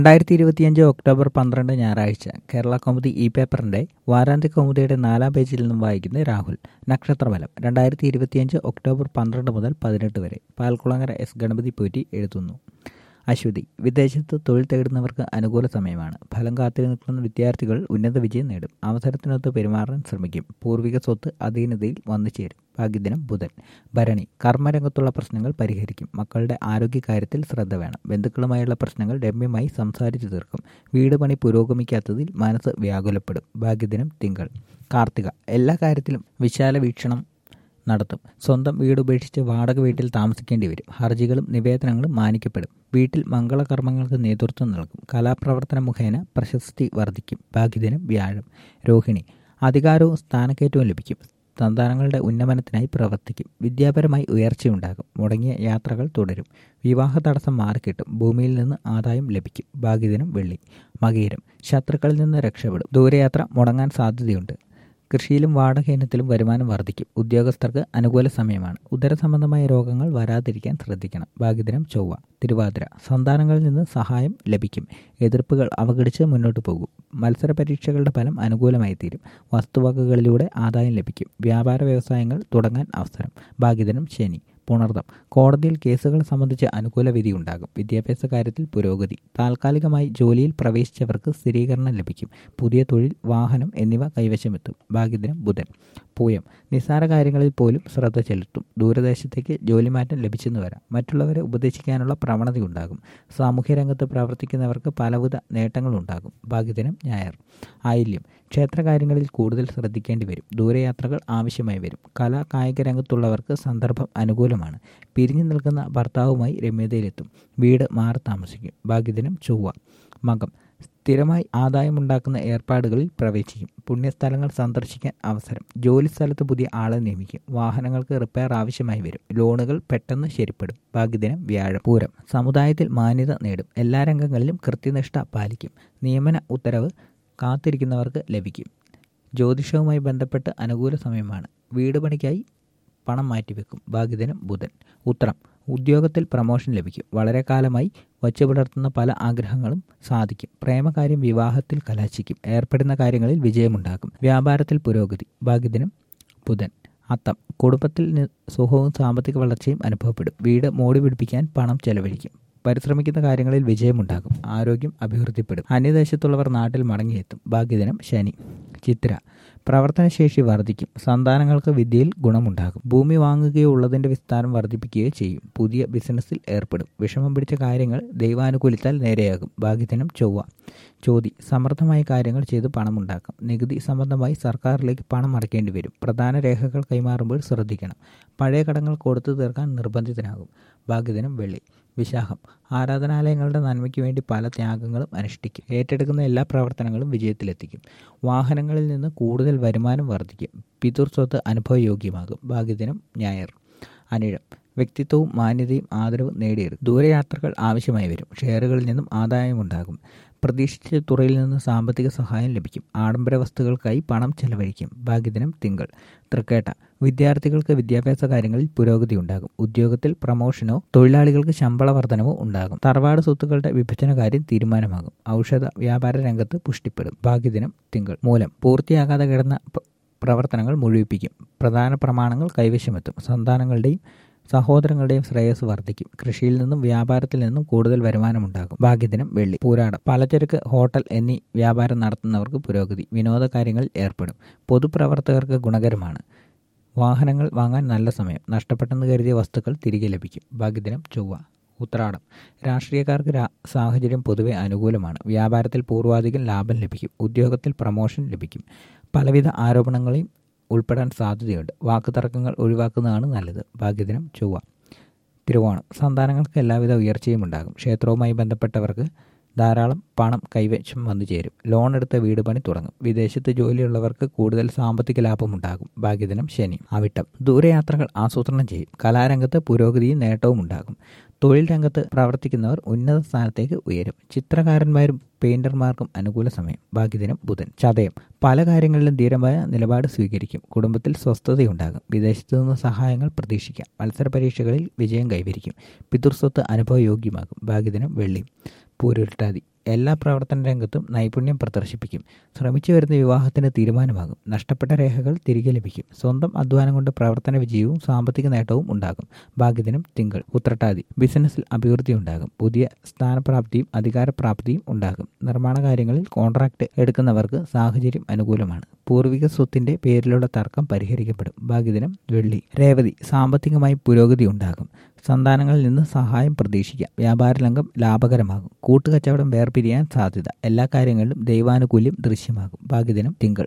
രണ്ടായിരത്തി ഇരുപത്തിയഞ്ച് ഒക്ടോബർ പന്ത്രണ്ട് ഞായറാഴ്ച കേരള കൗമുദി ഇ പേപ്പറിന്റെ വാരാന്ത്യ കൗമുദിയുടെ നാലാം പേജിൽ നിന്നും വായിക്കുന്ന രാഹുൽ നക്ഷത്രഫലം രണ്ടായിരത്തി ഇരുപത്തിയഞ്ച് ഒക്ടോബർ പന്ത്രണ്ട് മുതൽ പതിനെട്ട് വരെ പാൽക്കുളങ്ങര എസ് ഗണപതി പോറ്റി എഴുതുന്നു അശ്വതി വിദേശത്ത് തൊഴിൽ തേടുന്നവർക്ക് അനുകൂല സമയമാണ് ഫലം കാത്തിരി നിൽക്കുന്ന വിദ്യാർത്ഥികൾ ഉന്നത വിജയം നേടും അവസരത്തിനൊത്ത് പെരുമാറാൻ ശ്രമിക്കും പൂർവിക സ്വത്ത് അധീനതയിൽ വന്നു ചേരും ഭാഗ്യദിനം ബുധൻ ഭരണി കർമ്മരംഗത്തുള്ള പ്രശ്നങ്ങൾ പരിഹരിക്കും മക്കളുടെ ആരോഗ്യകാര്യത്തിൽ ശ്രദ്ധ വേണം ബന്ധുക്കളുമായുള്ള പ്രശ്നങ്ങൾ രമ്യമായി സംസാരിച്ചു തീർക്കും വീട് പണി പുരോഗമിക്കാത്തതിൽ മനസ്സ് വ്യാകുലപ്പെടും ഭാഗ്യദിനം തിങ്കൾ കാർത്തിക എല്ലാ കാര്യത്തിലും വിശാല വീക്ഷണം നടത്തും സ്വന്തം വീട് ഉപേക്ഷിച്ച് വാടക വീട്ടിൽ താമസിക്കേണ്ടി വരും ഹർജികളും നിവേദനങ്ങളും മാനിക്കപ്പെടും വീട്ടിൽ മംഗളകർമ്മങ്ങൾക്ക് നേതൃത്വം നൽകും കലാപ്രവർത്തന മുഖേന പ്രശസ്തി വർദ്ധിക്കും ഭാഗ്യദിനം വ്യാഴം രോഹിണി അധികാരവും സ്ഥാനക്കയറ്റവും ലഭിക്കും സന്താനങ്ങളുടെ ഉന്നമനത്തിനായി പ്രവർത്തിക്കും വിദ്യാപരമായി ഉയർച്ചയുണ്ടാകും മുടങ്ങിയ യാത്രകൾ തുടരും വിവാഹ തടസ്സം മാറിക്കിട്ടും ഭൂമിയിൽ നിന്ന് ആദായം ലഭിക്കും ഭാഗ്യദിനം വെള്ളി മകീരം ശത്രുക്കളിൽ നിന്ന് രക്ഷപ്പെടും ദൂരയാത്ര മുടങ്ങാൻ സാധ്യതയുണ്ട് കൃഷിയിലും വാടക ഇനത്തിലും വരുമാനം വർദ്ധിക്കും ഉദ്യോഗസ്ഥർക്ക് അനുകൂല സമയമാണ് ഉദരസംബന്ധമായ രോഗങ്ങൾ വരാതിരിക്കാൻ ശ്രദ്ധിക്കണം ഭാഗ്യദിനം ചൊവ്വ തിരുവാതിര സന്താനങ്ങളിൽ നിന്ന് സഹായം ലഭിക്കും എതിർപ്പുകൾ അവഗണിച്ച് മുന്നോട്ട് പോകും മത്സര പരീക്ഷകളുടെ ഫലം അനുകൂലമായി തീരും വസ്തുവകകളിലൂടെ ആദായം ലഭിക്കും വ്യാപാര വ്യവസായങ്ങൾ തുടങ്ങാൻ അവസരം ഭാഗ്യദിനം ശനി പുണർദം കോടതിയിൽ കേസുകൾ സംബന്ധിച്ച് അനുകൂല വിധി ഉണ്ടാകും വിദ്യാഭ്യാസ കാര്യത്തിൽ പുരോഗതി താൽക്കാലികമായി ജോലിയിൽ പ്രവേശിച്ചവർക്ക് സ്ഥിരീകരണം ലഭിക്കും പുതിയ തൊഴിൽ വാഹനം എന്നിവ കൈവശമെത്തും ഭാഗ്യദിനം ബുധൻ പൂയം നിസ്സാര കാര്യങ്ങളിൽ പോലും ശ്രദ്ധ ചെലുത്തും ദൂരദേശത്തേക്ക് ജോലിമാറ്റം ലഭിച്ചെന്ന് വരാം മറ്റുള്ളവരെ ഉപദേശിക്കാനുള്ള പ്രവണതയുണ്ടാകും സാമൂഹ്യരംഗത്ത് പ്രവർത്തിക്കുന്നവർക്ക് പലവിധ നേട്ടങ്ങളുണ്ടാകും ഭാഗ്യദിനം ഞായർ ആയില്യം ക്ഷേത്രകാര്യങ്ങളിൽ കൂടുതൽ ശ്രദ്ധിക്കേണ്ടി വരും ദൂരയാത്രകൾ ആവശ്യമായി വരും കലാ കായിക രംഗത്തുള്ളവർക്ക് സന്ദർഭം അനുകൂലമാണ് പിരിഞ്ഞു നിൽക്കുന്ന ഭർത്താവുമായി രമ്യതയിലെത്തും വീട് മാറി താമസിക്കും ഭാഗ്യദിനം ചൊവ്വ മകം സ്ഥിരമായി ആദായമുണ്ടാക്കുന്ന ഏർപ്പാടുകളിൽ പ്രവേശിക്കും പുണ്യസ്ഥലങ്ങൾ സന്ദർശിക്കാൻ അവസരം ജോലി സ്ഥലത്ത് പുതിയ ആളെ നിയമിക്കും വാഹനങ്ങൾക്ക് റിപ്പയർ ആവശ്യമായി വരും ലോണുകൾ പെട്ടെന്ന് ശരിപ്പെടും ഭാഗ്യദിനം വ്യാഴം പൂരം സമുദായത്തിൽ മാന്യത നേടും എല്ലാ രംഗങ്ങളിലും കൃത്യനിഷ്ഠ പാലിക്കും നിയമന ഉത്തരവ് കാത്തിരിക്കുന്നവർക്ക് ലഭിക്കും ജ്യോതിഷവുമായി ബന്ധപ്പെട്ട് അനുകൂല സമയമാണ് വീട് പണിക്കായി പണം മാറ്റിവെക്കും ഭാഗ്യദിനം ബുധൻ ഉത്തരം ഉദ്യോഗത്തിൽ പ്രമോഷൻ ലഭിക്കും വളരെ കാലമായി വച്ചു പുലർത്തുന്ന പല ആഗ്രഹങ്ങളും സാധിക്കും പ്രേമകാര്യം വിവാഹത്തിൽ കലാശിക്കും ഏർപ്പെടുന്ന കാര്യങ്ങളിൽ വിജയമുണ്ടാകും വ്യാപാരത്തിൽ പുരോഗതി ഭാഗ്യദിനം ബുധൻ അത്തം കുടുംബത്തിൽ സുഖവും സാമ്പത്തിക വളർച്ചയും അനുഭവപ്പെടും വീട് മോടി പിടിപ്പിക്കാൻ പണം ചെലവഴിക്കും പരിശ്രമിക്കുന്ന കാര്യങ്ങളിൽ വിജയമുണ്ടാകും ആരോഗ്യം അഭിവൃദ്ധിപ്പെടും അന്യദേശത്തുള്ളവർ നാട്ടിൽ മടങ്ങിയെത്തും ഭാഗ്യദിനം ശനി ചിത്ര പ്രവർത്തനശേഷി വർദ്ധിക്കും സന്താനങ്ങൾക്ക് വിദ്യയിൽ ഗുണമുണ്ടാകും ഭൂമി വാങ്ങുകയോ ഉള്ളതിൻ്റെ വിസ്താരം വർദ്ധിപ്പിക്കുകയോ ചെയ്യും പുതിയ ബിസിനസ്സിൽ ഏർപ്പെടും വിഷമം പിടിച്ച കാര്യങ്ങൾ ദൈവാനുകൂലിത്താൽ നേരെയാകും ഭാഗ്യദിനം ചൊവ്വ ചോതി സമർത്ഥമായ കാര്യങ്ങൾ ചെയ്ത് പണമുണ്ടാക്കാം നികുതി സംബന്ധമായി സർക്കാരിലേക്ക് പണം അടയ്ക്കേണ്ടി വരും പ്രധാന രേഖകൾ കൈമാറുമ്പോൾ ശ്രദ്ധിക്കണം പഴയ കടങ്ങൾ കൊടുത്തു തീർക്കാൻ നിർബന്ധിതനാകും ഭാഗ്യദിനം വെള്ളി വിശാഖം ആരാധനാലയങ്ങളുടെ നന്മയ്ക്ക് വേണ്ടി പല ത്യാഗങ്ങളും അനുഷ്ഠിക്കും ഏറ്റെടുക്കുന്ന എല്ലാ പ്രവർത്തനങ്ങളും വിജയത്തിലെത്തിക്കും വാഹനങ്ങളിൽ നിന്ന് കൂടുതൽ വരുമാനം വർദ്ധിക്കും പിതൃ സ്വത്ത് അനുഭവയോഗ്യമാകും ഭാഗ്യദിനം ഞായർ അനിഴം വ്യക്തിത്വവും മാന്യതയും ആദരവും നേടിയെടുക്കും ദൂരയാത്രകൾ ആവശ്യമായി വരും ഷെയറുകളിൽ നിന്നും ആദായമുണ്ടാകും പ്രതീക്ഷിച്ച തുറയിൽ നിന്ന് സാമ്പത്തിക സഹായം ലഭിക്കും ആഡംബര വസ്തുക്കൾക്കായി പണം ചെലവഴിക്കും ഭാഗ്യദിനം തിങ്കൾ തൃക്കേട്ട വിദ്യാർത്ഥികൾക്ക് വിദ്യാഭ്യാസ കാര്യങ്ങളിൽ പുരോഗതി ഉണ്ടാകും ഉദ്യോഗത്തിൽ പ്രമോഷനോ തൊഴിലാളികൾക്ക് ശമ്പള വർധനവോ ഉണ്ടാകും തറവാട് സ്വത്തുക്കളുടെ വിഭജന കാര്യം തീരുമാനമാകും ഔഷധ വ്യാപാര രംഗത്ത് പുഷ്ടിപ്പെടും ഭാഗ്യദിനം തിങ്കൾ മൂലം പൂർത്തിയാകാതെ കിടന്ന പ്രവർത്തനങ്ങൾ മുഴുവിപ്പിക്കും പ്രധാന പ്രമാണങ്ങൾ കൈവശമെത്തും സന്താനങ്ങളുടെയും സഹോദരങ്ങളുടെയും ശ്രേയസ് വർദ്ധിക്കും കൃഷിയിൽ നിന്നും വ്യാപാരത്തിൽ നിന്നും കൂടുതൽ വരുമാനമുണ്ടാകും ഭാഗ്യദിനം വെള്ളി പൂരാടം പലചരക്ക് ഹോട്ടൽ എന്നീ വ്യാപാരം നടത്തുന്നവർക്ക് പുരോഗതി വിനോദ കാര്യങ്ങളിൽ ഏർപ്പെടും പൊതുപ്രവർത്തകർക്ക് ഗുണകരമാണ് വാഹനങ്ങൾ വാങ്ങാൻ നല്ല സമയം നഷ്ടപ്പെട്ടെന്ന് കരുതിയ വസ്തുക്കൾ തിരികെ ലഭിക്കും ഭാഗ്യദിനം ചൊവ്വ ഉത്രാടം രാഷ്ട്രീയക്കാർക്ക് സാഹചര്യം പൊതുവെ അനുകൂലമാണ് വ്യാപാരത്തിൽ പൂർവാധികം ലാഭം ലഭിക്കും ഉദ്യോഗത്തിൽ പ്രമോഷൻ ലഭിക്കും പലവിധ ആരോപണങ്ങളെയും ഉൾപ്പെടാൻ സാധ്യതയുണ്ട് വാക്കുതർക്കങ്ങൾ ഒഴിവാക്കുന്നതാണ് നല്ലത് ഭാഗ്യദിനം ചൊവ്വ തിരുവോണം സന്താനങ്ങൾക്ക് എല്ലാവിധ ഉയർച്ചയും ഉണ്ടാകും ക്ഷേത്രവുമായി ബന്ധപ്പെട്ടവർക്ക് ധാരാളം പണം കൈവശം വന്നു ചേരും ലോൺ എടുത്ത വീട് പണി തുടങ്ങും വിദേശത്ത് ജോലിയുള്ളവർക്ക് കൂടുതൽ സാമ്പത്തിക ലാഭമുണ്ടാകും ഭാഗ്യദിനം ശനി അവിട്ടം ദൂരയാത്രകൾ ആസൂത്രണം ചെയ്യും കലാരംഗത്ത് പുരോഗതിയും നേട്ടവും ഉണ്ടാകും തൊഴിൽ രംഗത്ത് പ്രവർത്തിക്കുന്നവർ ഉന്നത സ്ഥാനത്തേക്ക് ഉയരും ചിത്രകാരന്മാരും പെയിന്റർമാർക്കും അനുകൂല സമയം ഭാഗ്യദിനം ബുധൻ ചതയം പല കാര്യങ്ങളിലും ധീരമായ നിലപാട് സ്വീകരിക്കും കുടുംബത്തിൽ സ്വസ്ഥതയുണ്ടാകും വിദേശത്തു നിന്ന് സഹായങ്ങൾ പ്രതീക്ഷിക്കാം മത്സര പരീക്ഷകളിൽ വിജയം കൈവരിക്കും പിതൃസ്വത്ത് അനുഭവയോഗ്യമാകും ഭാഗ്യദിനം വെള്ളി പൂരുരുട്ടാതി എല്ലാ പ്രവർത്തന രംഗത്തും നൈപുണ്യം പ്രദർശിപ്പിക്കും ശ്രമിച്ചു വരുന്ന വിവാഹത്തിന് തീരുമാനമാകും നഷ്ടപ്പെട്ട രേഖകൾ തിരികെ ലഭിക്കും സ്വന്തം അധ്വാനം കൊണ്ട് പ്രവർത്തന വിജയവും സാമ്പത്തിക നേട്ടവും ഉണ്ടാകും ഭാഗ്യദിനം തിങ്കൾ ഉത്രട്ടാതി ബിസിനസ്സിൽ അഭിവൃദ്ധി ഉണ്ടാകും പുതിയ സ്ഥാനപ്രാപ്തിയും അധികാരപ്രാപ്തിയും ഉണ്ടാകും നിർമ്മാണ കാര്യങ്ങളിൽ കോൺട്രാക്ട് എടുക്കുന്നവർക്ക് സാഹചര്യം അനുകൂലമാണ് പൂർവിക സ്വത്തിന്റെ പേരിലുള്ള തർക്കം പരിഹരിക്കപ്പെടും ഭാഗ്യദിനം വെള്ളി രേവതി സാമ്പത്തികമായി പുരോഗതി ഉണ്ടാകും സന്താനങ്ങളിൽ നിന്ന് സഹായം പ്രതീക്ഷിക്കാം വ്യാപാര രംഗം ലാഭകരമാകും കൂട്ടുകച്ചവടം വേർപിരിയാൻ സാധ്യത എല്ലാ കാര്യങ്ങളിലും ദൈവാനുകൂല്യം ദൃശ്യമാകും ഭാഗ്യദിനം തിങ്കൾ